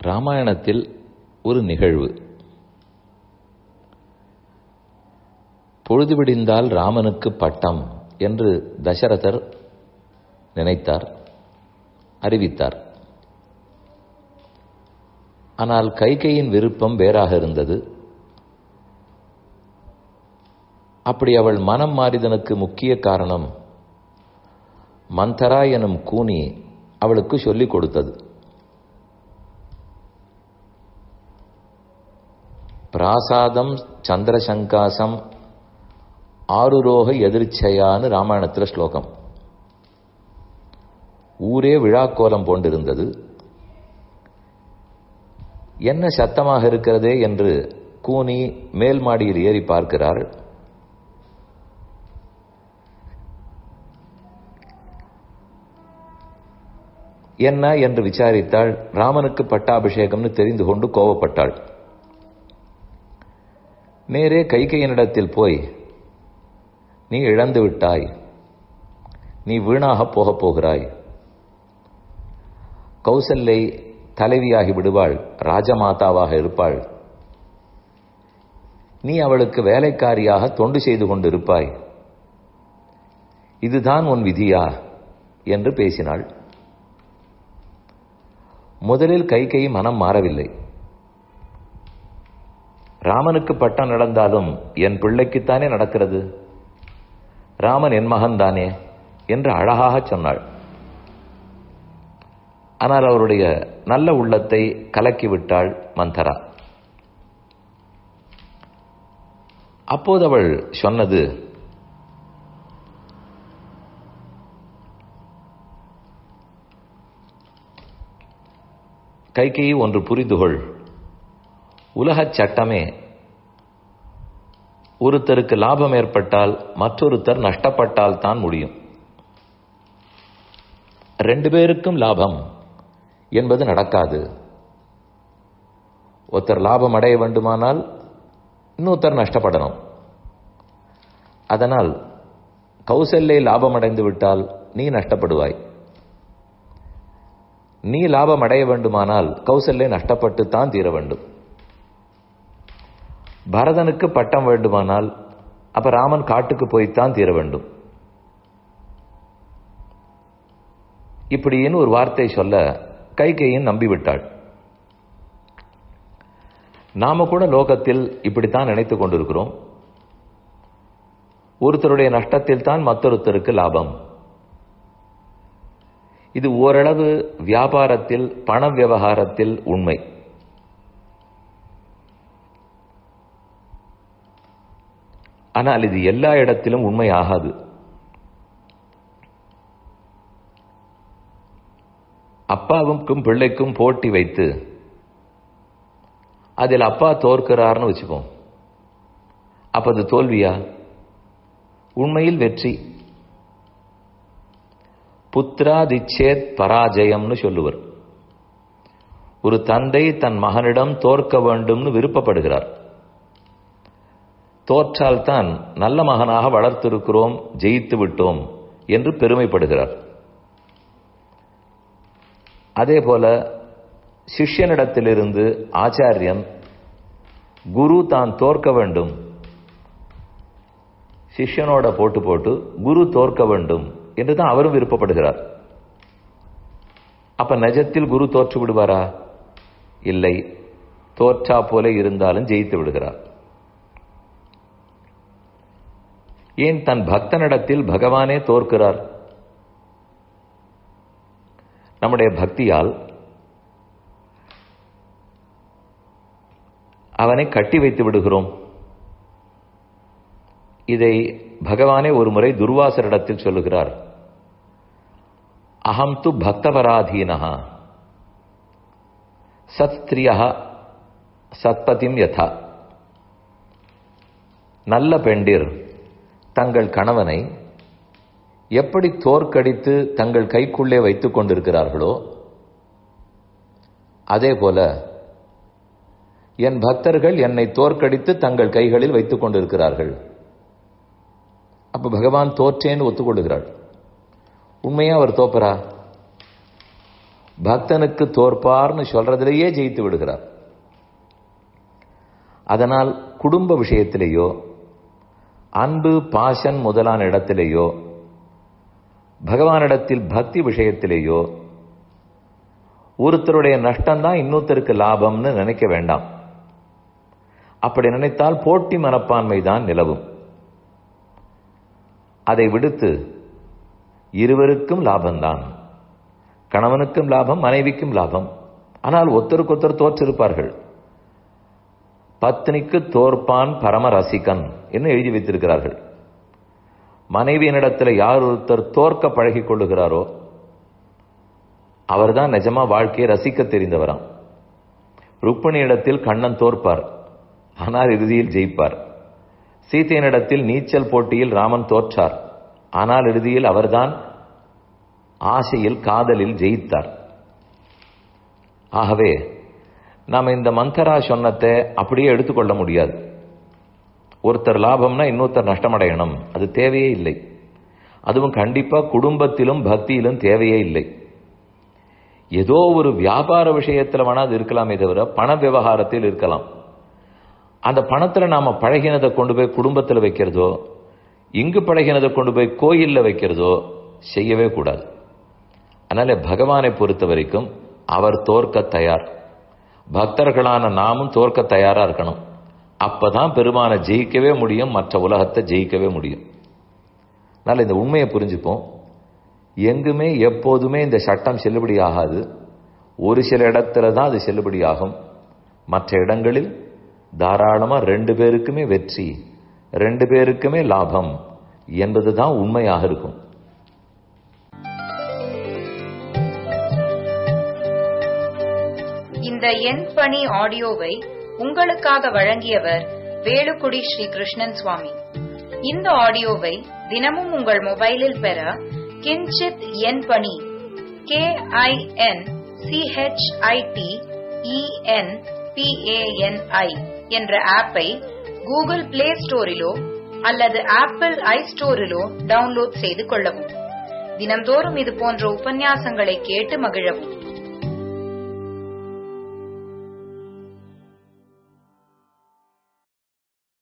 ராமாயணத்தில் ஒரு நிகழ்வு பொழுது விடிந்தால் ராமனுக்கு பட்டம் என்று தசரதர் நினைத்தார் அறிவித்தார் ஆனால் கைகையின் விருப்பம் வேறாக இருந்தது அப்படி அவள் மனம் மாறிதனுக்கு முக்கிய காரணம் மந்தரா எனும் கூனி அவளுக்கு சொல்லிக் கொடுத்தது பிராசாதம் சந்திரசங்காசம் ஆறுரோக எதிர்ச்சையான்னு ராமாயணத்தில் ஸ்லோகம் ஊரே விழாக்கோலம் போன்றிருந்தது என்ன சத்தமாக இருக்கிறதே என்று கூனி மேல் மாடியில் ஏறி பார்க்கிறாள் என்ன என்று விசாரித்தாள் ராமனுக்கு பட்டாபிஷேகம்னு தெரிந்து கொண்டு கோவப்பட்டாள் நேரே கைகையனிடத்தில் போய் நீ இழந்து விட்டாய் நீ வீணாக போகப் போகிறாய் கௌசல்லை தலைவியாகி விடுவாள் ராஜமாதாவாக இருப்பாள் நீ அவளுக்கு வேலைக்காரியாக தொண்டு செய்து கொண்டிருப்பாய் இதுதான் உன் விதியா என்று பேசினாள் முதலில் கைகை மனம் மாறவில்லை ராமனுக்கு பட்டம் நடந்தாலும் என் பிள்ளைக்குத்தானே நடக்கிறது ராமன் என் மகன்தானே என்று அழகாக சொன்னாள் ஆனால் அவருடைய நல்ல உள்ளத்தை கலக்கிவிட்டாள் மந்தரா அப்போது அவள் சொன்னது கைகை ஒன்று புரிந்துகொள் உலகச் சட்டமே ஒருத்தருக்கு லாபம் ஏற்பட்டால் மற்றொருத்தர் நஷ்டப்பட்டால் தான் முடியும் ரெண்டு பேருக்கும் லாபம் என்பது நடக்காது ஒருத்தர் லாபம் அடைய வேண்டுமானால் இன்னொருத்தர் நஷ்டப்படணும் அதனால் கௌசல்யை லாபம் அடைந்து விட்டால் நீ நஷ்டப்படுவாய் நீ லாபம் அடைய வேண்டுமானால் கௌசல்யை நஷ்டப்பட்டு தான் தீர வேண்டும் பரதனுக்கு பட்டம் வேண்டுமானால் அப்ப ராமன் காட்டுக்கு போய்த்தான் தீர வேண்டும் இப்படின்னு ஒரு வார்த்தை சொல்ல கைகையின் நம்பிவிட்டாள் நாம கூட லோகத்தில் இப்படித்தான் நினைத்துக் கொண்டிருக்கிறோம் ஒருத்தருடைய நஷ்டத்தில் தான் மற்றொருத்தருக்கு லாபம் இது ஓரளவு வியாபாரத்தில் பண விவகாரத்தில் உண்மை ஆனால் இது எல்லா இடத்திலும் உண்மை ஆகாது அப்பாவுக்கும் பிள்ளைக்கும் போட்டி வைத்து அதில் அப்பா தோற்கிறார்னு வச்சுப்போம் அப்ப அது தோல்வியா உண்மையில் வெற்றி புத்ராதிச்சேத் பராஜயம்னு சொல்லுவர் ஒரு தந்தை தன் மகனிடம் தோற்க வேண்டும்னு விருப்பப்படுகிறார் தோற்றால்தான் நல்ல மகனாக வளர்த்திருக்கிறோம் ஜெயித்து விட்டோம் என்று பெருமைப்படுகிறார் அதே போல சிஷ்யனிடத்திலிருந்து ஆச்சாரியன் குரு தான் தோற்க வேண்டும் சிஷ்யனோட போட்டு போட்டு குரு தோற்க வேண்டும் என்று தான் அவரும் விருப்பப்படுகிறார் அப்ப நஜத்தில் குரு தோற்று விடுவாரா இல்லை தோற்றா போல இருந்தாலும் ஜெயித்து விடுகிறார் ஏன் தன் பக்தனிடத்தில் பகவானே தோற்கிறார் நம்முடைய பக்தியால் அவனை கட்டி வைத்து விடுகிறோம் இதை பகவானே ஒரு முறை துர்வாசரிடத்தில் சொல்லுகிறார் அகம் து பக்தபராதீனா சத்ஸ்திரியா சத்பதிம் யதா நல்ல பெண்டிர் தங்கள் கணவனை எப்படி தோற்கடித்து தங்கள் கைக்குள்ளே வைத்துக் கொண்டிருக்கிறார்களோ அதே போல என் பக்தர்கள் என்னை தோற்கடித்து தங்கள் கைகளில் வைத்துக் கொண்டிருக்கிறார்கள் அப்ப பகவான் தோற்றேன்னு ஒத்துக்கொள்ளுகிறாள் உண்மையா அவர் தோப்பரா பக்தனுக்கு தோற்பார்னு சொல்றதிலேயே ஜெயித்து விடுகிறார் அதனால் குடும்ப விஷயத்திலேயோ அன்பு பாசன் முதலான இடத்திலேயோ பகவானிடத்தில் பக்தி விஷயத்திலேயோ ஒருத்தருடைய நஷ்டம்தான் இன்னொருத்தருக்கு லாபம்னு நினைக்க வேண்டாம் அப்படி நினைத்தால் போட்டி மனப்பான்மை தான் நிலவும் அதை விடுத்து இருவருக்கும் லாபம்தான் கணவனுக்கும் லாபம் மனைவிக்கும் லாபம் ஆனால் ஒருத்தருக்கொத்தர் தோற்றிருப்பார்கள் பத்னிக்கு தோற்பான் பரம ரசிகன் என்று எழுதி வைத்திருக்கிறார்கள் மனைவியினிடத்தில் யார் ஒருத்தர் தோற்க பழகி கொள்ளுகிறாரோ அவர்தான் நிஜமா வாழ்க்கையை ரசிக்க தெரிந்தவராம் ருக்மிணியிடத்தில் கண்ணன் தோற்பார் ஆனால் இறுதியில் ஜெயிப்பார் சீத்தையனிடத்தில் நீச்சல் போட்டியில் ராமன் தோற்றார் ஆனால் இறுதியில் அவர்தான் ஆசையில் காதலில் ஜெயித்தார் ஆகவே நாம் இந்த மந்தரா சொன்னத்தை அப்படியே எடுத்துக்கொள்ள முடியாது ஒருத்தர் லாபம்னா இன்னொருத்தர் நஷ்டமடையணும் அது தேவையே இல்லை அதுவும் கண்டிப்பா குடும்பத்திலும் பக்தியிலும் தேவையே இல்லை ஏதோ ஒரு வியாபார விஷயத்தில் வேணா அது இருக்கலாமே தவிர பண விவகாரத்தில் இருக்கலாம் அந்த பணத்துல நாம பழகினதை கொண்டு போய் குடும்பத்தில் வைக்கிறதோ இங்கு பழகினதை கொண்டு போய் கோயில்ல வைக்கிறதோ செய்யவே கூடாது அதனால பகவானை பொறுத்த வரைக்கும் அவர் தோற்க தயார் பக்தர்களான நாமும் தோற்க தயாரா இருக்கணும் அப்பதான் பெருமானை ஜெயிக்கவே முடியும் மற்ற உலகத்தை ஜெயிக்கவே முடியும் அதனால இந்த உண்மையை புரிஞ்சுப்போம் எங்குமே எப்போதுமே இந்த சட்டம் செல்லுபடி ஆகாது ஒரு சில இடத்துல தான் அது செல்லுபடி ஆகும் மற்ற இடங்களில் தாராளமா ரெண்டு பேருக்குமே வெற்றி ரெண்டு பேருக்குமே லாபம் என்பதுதான் உண்மையாக இருக்கும் இந்த எண் பணி ஆடியோவை உங்களுக்காக வழங்கியவர் வேலுக்குடி ஸ்ரீ கிருஷ்ணன் சுவாமி இந்த ஆடியோவை தினமும் உங்கள் மொபைலில் பெற கிஞ்சித் எண் பணி கே ஐ என் சிஹெச்ஐடி இஎன் பிஏஎன்ஐ என்ற ஆப்பை கூகுள் பிளே ஸ்டோரிலோ அல்லது ஆப்பிள் ஐ ஸ்டோரிலோ டவுன்லோட் செய்து கொள்ளவும் தினம்தோறும் இது போன்ற உபன்யாசங்களை கேட்டு மகிழவும்